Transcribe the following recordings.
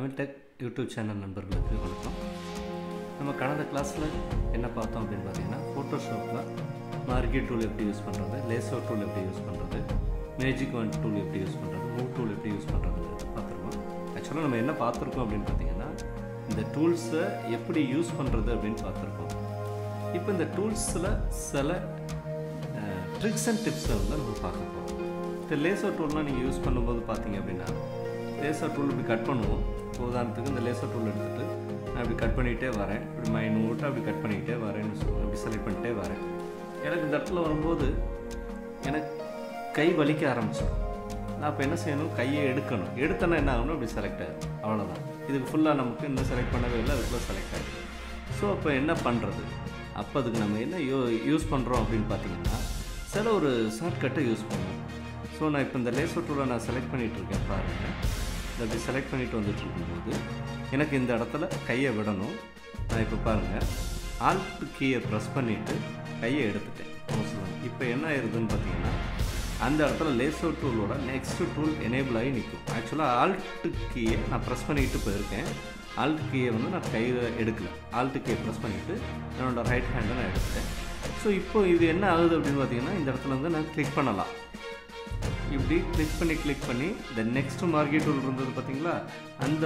Tamil tech YouTube channel நண்பர்களுக்கு வணக்கம் நம்ம கடந்த கிளாஸில் என்ன பார்த்தோம் அப்படின்னு பார்த்தீங்கன்னா ஃபோட்டோஷாப்பில் மார்க்கெட் டூல் எப்படி யூஸ் பண்ணுறது லேசோ டூல் எப்படி யூஸ் பண்ணுறது மேஜிக் ஒன் டூல் எப்படி யூஸ் பண்ணுறது மூவ் டூல் எப்படி யூஸ் பண்ணுறதுங்கிறது பார்த்துருக்கோம் ஆக்சுவலாக நம்ம என்ன பார்த்துருக்கோம் அப்படின்னு பார்த்தீங்கன்னா இந்த டூல்ஸை எப்படி யூஸ் பண்ணுறது அப்படின்னு பார்த்துருக்கோம் இப்போ இந்த டூல்ஸில் சில ட்ரிக்ஸ் அண்ட் டிப்ஸை வந்து நம்ம பார்க்க போகிறோம் இந்த லேசர் டூல்லாம் நீங்கள் யூஸ் பண்ணும்போது பார்த்தீங்க அப்படின்னா லேசர் டூல் இப்படி கட் பண்ணுவோம் இப்போ உதாரணத்துக்கு இந்த லேசர் டூல் எடுத்துகிட்டு நான் இப்படி கட் பண்ணிகிட்டே வரேன் இப்படி மைனூட்டாக அப்படி கட் பண்ணிக்கிட்டே வரேன்னு சொல்லுவேன் இப்படி செலக்ட் பண்ணிட்டே வரேன் எனக்கு இந்த இடத்துல வரும்போது எனக்கு கை வலிக்க ஆரம்பிச்சிடும் நான் அப்போ என்ன செய்யணும் கையை எடுக்கணும் எடுத்தனா என்ன ஆகணும் இப்படி செலக்ட் ஆகும் அவ்வளோதான் இதுக்கு ஃபுல்லாக நமக்கு இன்னும் செலக்ட் பண்ணவே இல்லை அதுக்குள்ளே செலக்ட் ஆகும் ஸோ அப்போ என்ன பண்ணுறது அப்போ அதுக்கு நம்ம என்ன யூ யூஸ் பண்ணுறோம் அப்படின்னு பார்த்தீங்கன்னா சில ஒரு ஷார்ட்கட்டை யூஸ் பண்ணுவோம் ஸோ நான் இப்போ இந்த லேசர் டூலை நான் செலக்ட் பண்ணிகிட்டு இருக்கேன் பாருங்கள் இதை அப்படி செலக்ட் பண்ணிட்டு வந்துட்டு இருக்கும்போது எனக்கு இந்த இடத்துல கையை விடணும் நான் இப்போ பாருங்கள் ஆல்ட் கீயை ப்ரெஸ் பண்ணிவிட்டு கையை எடுத்துட்டேன் இப்போ என்ன ஆயிருதுன்னு பார்த்தீங்கன்னா அந்த இடத்துல லேசோ டூலோட நெக்ஸ்ட் டூல் எனேபிள் ஆகி நிற்கும் ஆக்சுவலாக ஆல்ட்டு கீயை நான் ப்ரெஸ் பண்ணிட்டு போயிருக்கேன் ஆல்ட் கீயை வந்து நான் கையில் எடுக்கல ஆல்ட் கீயை ப்ரெஸ் பண்ணிவிட்டு என்னோடய ரைட் ஹேண்டை நான் எடுத்துட்டேன் ஸோ இப்போ இது என்ன ஆகுது அப்படின்னு பார்த்தீங்கன்னா இந்த இடத்துல வந்து நான் கிளிக் பண்ணலாம் இப்படி கிளிக் பண்ணி கிளிக் பண்ணி இந்த நெக்ஸ்ட் மார்க்கெட் டூல் இருந்தது பார்த்தீங்களா அந்த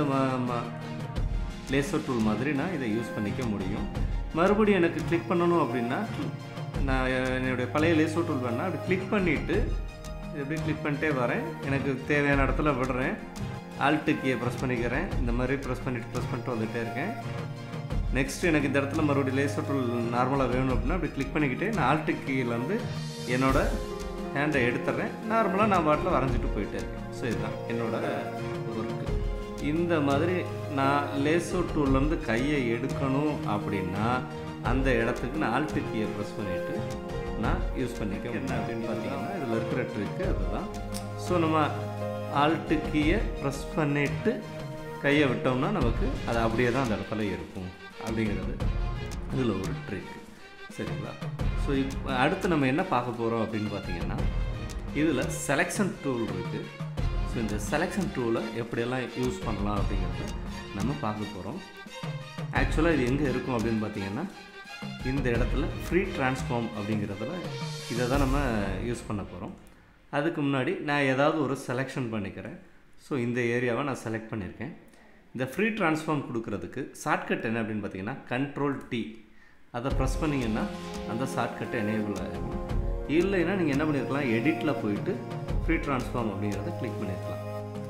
லேசர் டூல் மாதிரி நான் இதை யூஸ் பண்ணிக்க முடியும் மறுபடியும் எனக்கு கிளிக் பண்ணணும் அப்படின்னா நான் என்னுடைய பழைய லேசர் டூல் வேணால் அப்படி கிளிக் பண்ணிவிட்டு எப்படி கிளிக் பண்ணிட்டே வரேன் எனக்கு தேவையான இடத்துல விடுறேன் ஆல்ட்டு கீயை ப்ரெஸ் பண்ணிக்கிறேன் இந்த மாதிரி ப்ரெஸ் பண்ணிவிட்டு ப்ரெஸ் பண்ணிட்டு வந்துகிட்டே இருக்கேன் நெக்ஸ்ட் எனக்கு இந்த இடத்துல மறுபடியும் லேசர் டூல் நார்மலாக வேணும் அப்படின்னா அப்படி கிளிக் பண்ணிக்கிட்டே நான் ஆல்ட்டு கீயிலேருந்து என்னோட ஹேண்டை எடுத்துட்றேன் நார்மலாக நான் பாட்டில் வரைஞ்சிட்டு போயிட்டே இருக்கேன் ஸோ இதுதான் என்னோட ஒர்க்கு இந்த மாதிரி நான் லேசோ டூல்லேருந்து கையை எடுக்கணும் அப்படின்னா அந்த இடத்துக்கு நான் ஆல்ட்டு கீயை ப்ரெஸ் பண்ணிவிட்டு நான் யூஸ் பண்ணிக்கேன் என்ன அப்படின்னு பார்த்தீங்கன்னா இதில் இருக்கிற ட்ரிக்கு அதுதான் ஸோ நம்ம ஆல்ட்டு கீயை ப்ரெஸ் பண்ணிவிட்டு கையை விட்டோம்னா நமக்கு அது அப்படியே தான் அந்த இடத்துல இருக்கும் அப்படிங்கிறது இதில் ஒரு ட்ரிக் சரிங்களா ஸோ இப்போ அடுத்து நம்ம என்ன பார்க்க போகிறோம் அப்படின்னு பார்த்தீங்கன்னா இதில் செலெக்ஷன் டூல் இருக்குது ஸோ இந்த செலெக்ஷன் டூலை எப்படியெல்லாம் யூஸ் பண்ணலாம் அப்படிங்கிறத நம்ம பார்க்க போகிறோம் ஆக்சுவலாக இது எங்கே இருக்கும் அப்படின்னு பார்த்தீங்கன்னா இந்த இடத்துல ஃப்ரீ ட்ரான்ஸ்ஃபார்ம் அப்படிங்கிறதுல இதை தான் நம்ம யூஸ் பண்ண போகிறோம் அதுக்கு முன்னாடி நான் ஏதாவது ஒரு செலெக்ஷன் பண்ணிக்கிறேன் ஸோ இந்த ஏரியாவை நான் செலக்ட் பண்ணியிருக்கேன் இந்த ஃப்ரீ ட்ரான்ஸ்ஃபார்ம் கொடுக்குறதுக்கு ஷார்ட்கட் என்ன அப்படின்னு பார்த்தீங்கன்னா கண்ட்ரோல் டி அதை ப்ரெஸ் பண்ணிங்கன்னா அந்த ஷார்ட்கட்டை எனேபிள் ஆகிடும் இல்லைன்னா நீங்கள் என்ன பண்ணியிருக்கலாம் எடிட்டில் போயிட்டு ஃப்ரீ ட்ரான்ஸ்ஃபார்ம் அப்படிங்கிறத கிளிக் பண்ணியிருக்கலாம்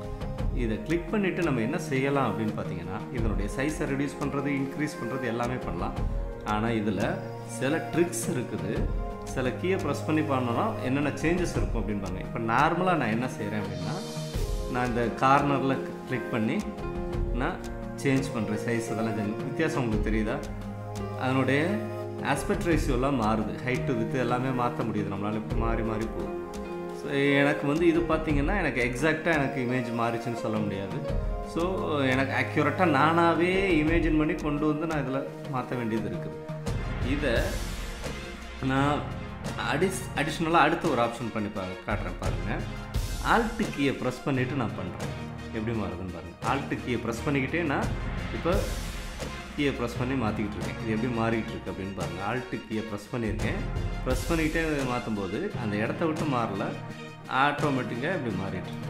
இதை கிளிக் பண்ணிவிட்டு நம்ம என்ன செய்யலாம் அப்படின்னு பார்த்தீங்கன்னா இதனுடைய சைஸை ரெடியூஸ் பண்ணுறது இன்க்ரீஸ் பண்ணுறது எல்லாமே பண்ணலாம் ஆனால் இதில் சில ட்ரிக்ஸ் இருக்குது சில கீயை ப்ரெஸ் பண்ணி பண்ணோன்னா என்னென்ன சேஞ்சஸ் இருக்கும் அப்படின்பாங்க இப்போ நார்மலாக நான் என்ன செய்கிறேன் அப்படின்னா நான் இந்த கார்னரில் கிளிக் பண்ணி நான் சேஞ்ச் பண்ணுறேன் சைஸ் அதெல்லாம் வித்தியாசம் உங்களுக்கு தெரியுதா அதனுடைய ஆஸ்பெக்ட் ரேஷியோலாம் மாறுது ஹைட்டு வித்து எல்லாமே மாற்ற முடியுது நம்மளால் இப்போ மாறி மாறி போகுது ஸோ எனக்கு வந்து இது பார்த்திங்கன்னா எனக்கு எக்ஸாக்டாக எனக்கு இமேஜ் மாறிச்சுன்னு சொல்ல முடியாது ஸோ எனக்கு அக்யூரேட்டாக நானாகவே இமேஜின் பண்ணி கொண்டு வந்து நான் இதில் மாற்ற வேண்டியது இருக்குது இதை நான் அடிஸ் அடிஷ்னலாக அடுத்த ஒரு ஆப்ஷன் பண்ணி பா காட்டுறேன் பாருங்கள் ஆல்ட்டு கீயை ப்ரெஸ் பண்ணிவிட்டு நான் பண்ணுறேன் எப்படி மாறுதுன்னு பாருங்கள் ஆல்ட்டு கீயை ப்ரெஸ் பண்ணிக்கிட்டே நான் இப்போ கீயை ப்ரெஸ் பண்ணி மாற்றிக்கிட்டு இருக்கேன் இது எப்படி மாறிக்கிட்டு இருக்கு அப்படின்னு பாருங்கள் ஆல்ட்டு கீயை ப்ரெஸ் பண்ணியிருக்கேன் ப்ரெஸ் பண்ணிக்கிட்டே மாற்றும்போது அந்த இடத்த விட்டு மாறல ஆட்டோமேட்டிக்காக இப்படி மாறிட்டு இருக்கு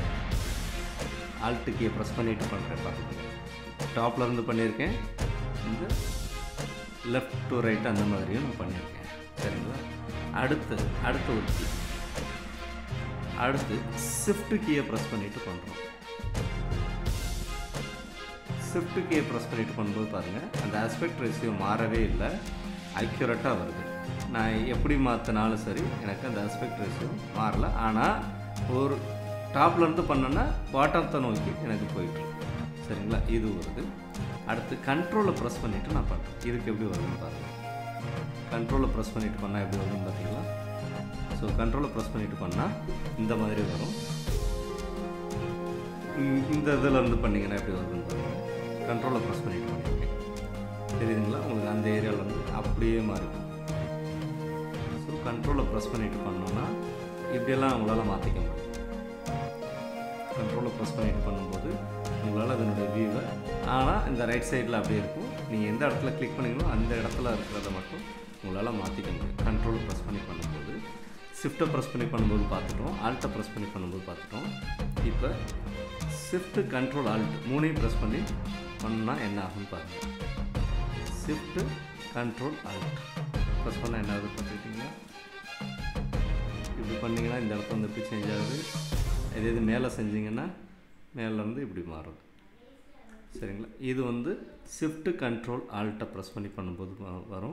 ஆல்ட்டு கீயை ப்ரெஸ் பண்ணிட்டு பண்ணுறேன் பார்த்துக்கோங்க டாப்பில் இருந்து பண்ணியிருக்கேன் இந்த லெஃப்ட் டு ரைட் அந்த மாதிரியும் நான் பண்ணியிருக்கேன் சரிங்களா அடுத்து அடுத்த ஒரு கீ அடுத்து ஷிஃப்ட் கீயை ப்ரெஸ் பண்ணிவிட்டு பண்ணுறோம் ஷிஃப்ட் கீயை ப்ரெஸ் பண்ணிட்டு பண்ணும்போது பாருங்கள் அந்த ஆஸ்பெக்ட் ரேஷியோ மாறவே இல்லை அக்யூரேட்டாக வருது நான் எப்படி மாற்றினாலும் சரி எனக்கு அந்த ஆஸ்பெக்ட் ரேஷியோ மாறல ஆனால் ஒரு டாப்லேருந்து பண்ணோன்னா பாட்டத்தை நோக்கி எனக்கு போயிட்டு சரிங்களா இது வருது அடுத்து கண்ட்ரோலை ப்ரெஸ் பண்ணிவிட்டு நான் பண்ணுறேன் இதுக்கு எப்படி வருதுன்னு பாருங்கள் கண்ட்ரோலை ப்ரெஸ் பண்ணிவிட்டு பண்ணால் எப்படி வருதுன்னு பார்த்தீங்களா ஸோ கண்ட்ரோலை ப்ரெஸ் பண்ணிவிட்டு பண்ணால் இந்த மாதிரி வரும் இந்த இதில் இருந்து பண்ணிங்கன்னா எப்படி வருதுன்னு பாருங்கள் கண்ட்ரோலை ப்ரெஸ் பண்ணிட்டு பண்ணியிருக்கேன் தெரியுதுங்களா உங்களுக்கு அந்த ஏரியாவிலேருந்து அப்படியே மாறிடும் ஸோ கண்ட்ரோலை ப்ரெஸ் பண்ணிட்டு பண்ணோன்னா இப்படியெல்லாம் உங்களால் மாற்றிக்க முடியும் கண்ட்ரோலை ப்ரெஸ் பண்ணிட்டு பண்ணும்போது உங்களால் அதனுடைய வியூவை ஆனால் இந்த ரைட் சைடில் அப்படியே இருக்கும் நீங்கள் எந்த இடத்துல கிளிக் பண்ணீங்களோ அந்த இடத்துல இருக்கிறத மட்டும் உங்களால் மாற்றிக்க முடியும் கண்ட்ரோல் ப்ரெஸ் பண்ணி பண்ணும்போது ஷிஃப்ட்டை ப்ரெஸ் பண்ணி பண்ணும்போது பார்த்துட்டோம் ஆல்ட்டை ப்ரெஸ் பண்ணி பண்ணும்போது பார்த்துட்டோம் இப்போ ஷிஃப்ட்டு கண்ட்ரோல் ஆல்ட் மூணையும் ப்ரெஸ் பண்ணி பண்ணால் என்ன ஆகும்னு பாருங்கள் ஷிஃப்ட்டு கண்ட்ரோல் ஆல்ட் ப்ரெஸ் பண்ணால் என்ன ஆகுது பார்த்துக்கிட்டிங்களா இப்படி பண்ணிங்கன்னா இந்த இடத்துல வந்து எப்படி சேஞ்ச் ஆகுது இதே இது மேலே செஞ்சிங்கன்னா மேலேருந்து இப்படி மாறுது சரிங்களா இது வந்து ஷிஃப்ட்டு கண்ட்ரோல் ஆல்ட்டை ப்ரெஸ் பண்ணி பண்ணும்போது வ- வரும்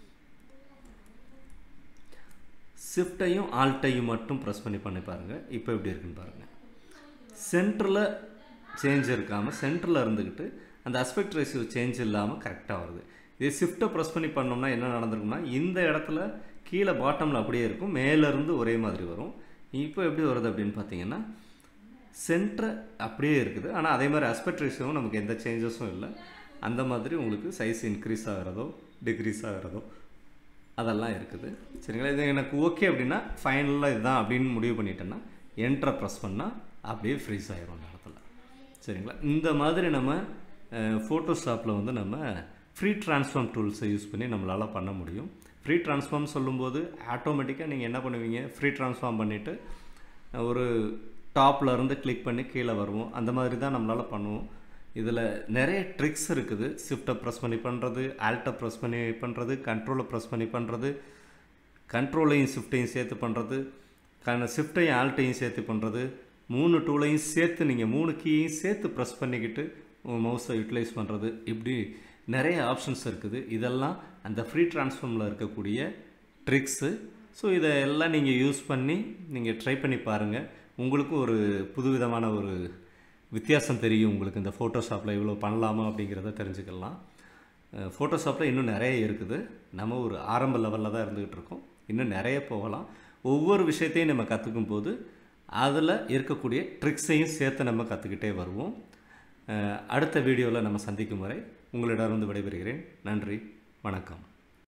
ஷிஃப்ட்டையும் ஆல்ட்டையும் மட்டும் ப்ரெஸ் பண்ணி பண்ணி பாருங்கள் இப்போ எப்படி இருக்குன்னு பாருங்கள் சென்டரில் சேஞ்ச் இருக்காமல் சென்டரில் இருந்துக்கிட்டு அந்த அஸ்பெக்ட் ரேஷியோ சேஞ்ச் இல்லாமல் கரெக்டாக வருது இதே ஷிஃப்ட்டை ப்ரெஸ் பண்ணி பண்ணோம்னா என்ன நடந்திருக்கும்னா இந்த இடத்துல கீழே பாட்டமில் அப்படியே இருக்கும் மேலேருந்து ஒரே மாதிரி வரும் இப்போ எப்படி வருது அப்படின்னு பார்த்தீங்கன்னா சென்டர் அப்படியே இருக்குது ஆனால் அதே மாதிரி அஸ்பெக்ட் ரேஷியோவும் நமக்கு எந்த சேஞ்சஸும் இல்லை அந்த மாதிரி உங்களுக்கு சைஸ் இன்க்ரீஸ் ஆகிறதோ டிக்ரீஸ் ஆகிறதோ அதெல்லாம் இருக்குது சரிங்களா இது எனக்கு ஓகே அப்படின்னா ஃபைனலாக இதுதான் அப்படின்னு முடிவு பண்ணிட்டேன்னா என்ட்ரை ப்ரெஸ் பண்ணால் அப்படியே ஃப்ரீஸ் ஆயிரும் அந்த இடத்துல சரிங்களா இந்த மாதிரி நம்ம ஃபோட்டோஷாப்பில் வந்து நம்ம ஃப்ரீ ட்ரான்ஸ்ஃபார்ம் டூல்ஸை யூஸ் பண்ணி நம்மளால் பண்ண முடியும் ஃப்ரீ ட்ரான்ஸ்ஃபார்ம் சொல்லும்போது ஆட்டோமேட்டிக்காக நீங்கள் என்ன பண்ணுவீங்க ஃப்ரீ ட்ரான்ஸ்ஃபார்ம் பண்ணிவிட்டு ஒரு டாப்ல இருந்து கிளிக் பண்ணி கீழே வருவோம் அந்த மாதிரி தான் நம்மளால் பண்ணுவோம் இதில் நிறைய ட்ரிக்ஸ் இருக்குது ஷிஃப்ட்டை ப்ரெஸ் பண்ணி பண்ணுறது ஆல்ட்டை ப்ரெஸ் பண்ணி பண்ணுறது கண்ட்ரோலை ப்ரெஸ் பண்ணி பண்ணுறது கண்ட்ரோலையும் ஷிஃப்ட்டையும் சேர்த்து பண்ணுறது கன ஷிஃப்ட்டையும் ஆல்ட்டையும் சேர்த்து பண்ணுறது மூணு டூலையும் சேர்த்து நீங்கள் மூணு கீயையும் சேர்த்து ப்ரெஸ் பண்ணிக்கிட்டு உங்கள் மவுஸை யூட்டிலைஸ் பண்ணுறது இப்படி நிறைய ஆப்ஷன்ஸ் இருக்குது இதெல்லாம் அந்த ஃப்ரீ ட்ரான்ஸ்ஃபார்மில் இருக்கக்கூடிய ட்ரிக்ஸு ஸோ இதை எல்லாம் நீங்கள் யூஸ் பண்ணி நீங்கள் ட்ரை பண்ணி பாருங்கள் உங்களுக்கும் ஒரு புதுவிதமான ஒரு வித்தியாசம் தெரியும் உங்களுக்கு இந்த ஃபோட்டோஷாப்பில் இவ்வளோ பண்ணலாமா அப்படிங்கிறத தெரிஞ்சுக்கலாம் ஃபோட்டோஷாப்பில் இன்னும் நிறைய இருக்குது நம்ம ஒரு ஆரம்ப லெவலில் தான் இருந்துக்கிட்டு இருக்கோம் இன்னும் நிறைய போகலாம் ஒவ்வொரு விஷயத்தையும் நம்ம கற்றுக்கும் போது அதில் இருக்கக்கூடிய ட்ரிக்ஸையும் சேர்த்து நம்ம கற்றுக்கிட்டே வருவோம் அஹ் அடுத்த வீடியோவில் நம்ம சந்திக்கும் வரை உங்களிடம் வந்து விடைபெறுகிறேன் நன்றி வணக்கம்